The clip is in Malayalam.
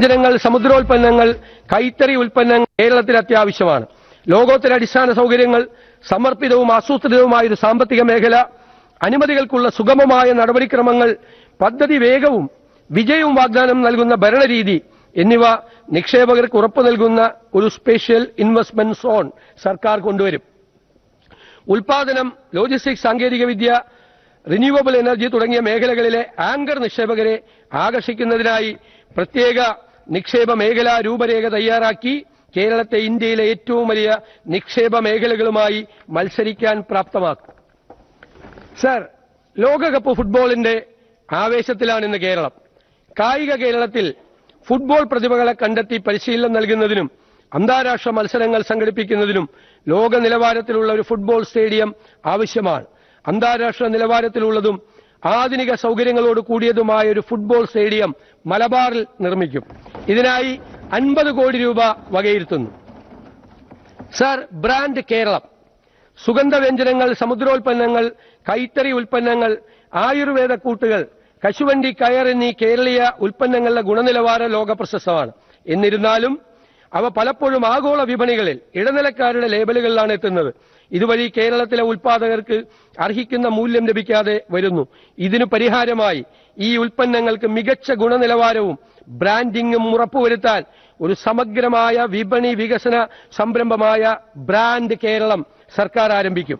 വ്യഞ്ജനങ്ങൾ സമുദ്രോൽപ്പന്നങ്ങൾ കൈത്തറി ഉൽപ്പന്നങ്ങൾ കേരളത്തിൽ അത്യാവശ്യമാണ് ലോകോത്തര അടിസ്ഥാന സൗകര്യങ്ങൾ സമർപ്പിതവും ആസൂത്രിതവുമായ ഒരു സാമ്പത്തിക മേഖല അനുമതികൾക്കുള്ള സുഗമമായ നടപടിക്രമങ്ങൾ പദ്ധതി വേഗവും വിജയവും വാഗ്ദാനം നൽകുന്ന ഭരണരീതി എന്നിവ നിക്ഷേപകർക്ക് ഉറപ്പു നൽകുന്ന ഒരു സ്പെഷ്യൽ ഇൻവെസ്റ്റ്മെന്റ് സോൺ സർക്കാർ കൊണ്ടുവരും ഉൽപാദനം ലോജിസ്റ്റിക്സ് സാങ്കേതികവിദ്യ റിന്യൂവബിൾ എനർജി തുടങ്ങിയ മേഖലകളിലെ ആങ്കർ നിക്ഷേപകരെ ആകർഷിക്കുന്നതിനായി പ്രത്യേക നിക്ഷേപ മേഖലാ രൂപരേഖ തയ്യാറാക്കി കേരളത്തെ ഇന്ത്യയിലെ ഏറ്റവും വലിയ നിക്ഷേപ മേഖലകളുമായി മത്സരിക്കാൻ പ്രാപ്തമാക്കും സർ ലോകകപ്പ് ഫുട്ബോളിന്റെ ആവേശത്തിലാണ് ഇന്ന് കേരളം കായിക കേരളത്തിൽ ഫുട്ബോൾ പ്രതിഭകളെ കണ്ടെത്തി പരിശീലനം നൽകുന്നതിനും അന്താരാഷ്ട്ര മത്സരങ്ങൾ സംഘടിപ്പിക്കുന്നതിനും ലോക നിലവാരത്തിലുള്ള ഒരു ഫുട്ബോൾ സ്റ്റേഡിയം ആവശ്യമാണ് അന്താരാഷ്ട്ര നിലവാരത്തിലുള്ളതും ആധുനിക സൗകര്യങ്ങളോട് കൂടിയതുമായ ഒരു ഫുട്ബോൾ സ്റ്റേഡിയം മലബാറിൽ നിർമ്മിക്കും ഇതിനായി അൻപത് കോടി രൂപ വകയിരുത്തുന്നു സർ ബ്രാൻഡ് കേരളം സുഗന്ധവ്യഞ്ജനങ്ങൾ സമുദ്രോൽപ്പന്നങ്ങൾ കൈത്തറി ഉൽപ്പന്നങ്ങൾ ആയുർവേദ കൂട്ടുകൾ കശുവണ്ടി കയർ എന്നീ കേരളീയ ഉൽപ്പന്നങ്ങളുടെ ഗുണനിലവാരം ലോക പ്രശസ്തമാണ് എന്നിരുന്നാലും അവ പലപ്പോഴും ആഗോള വിപണികളിൽ ഇടനിലക്കാരുടെ ലേബലുകളിലാണ് എത്തുന്നത് ഇതുവഴി കേരളത്തിലെ ഉൽപാദകർക്ക് അർഹിക്കുന്ന മൂല്യം ലഭിക്കാതെ വരുന്നു ഇതിനു പരിഹാരമായി ഈ ഉൽപ്പന്നങ്ങൾക്ക് മികച്ച ഗുണനിലവാരവും ബ്രാൻഡിംഗും ഉറപ്പുവരുത്താൻ ഒരു സമഗ്രമായ വിപണി വികസന സംരംഭമായ ബ്രാൻഡ് കേരളം സർക്കാർ ആരംഭിക്കും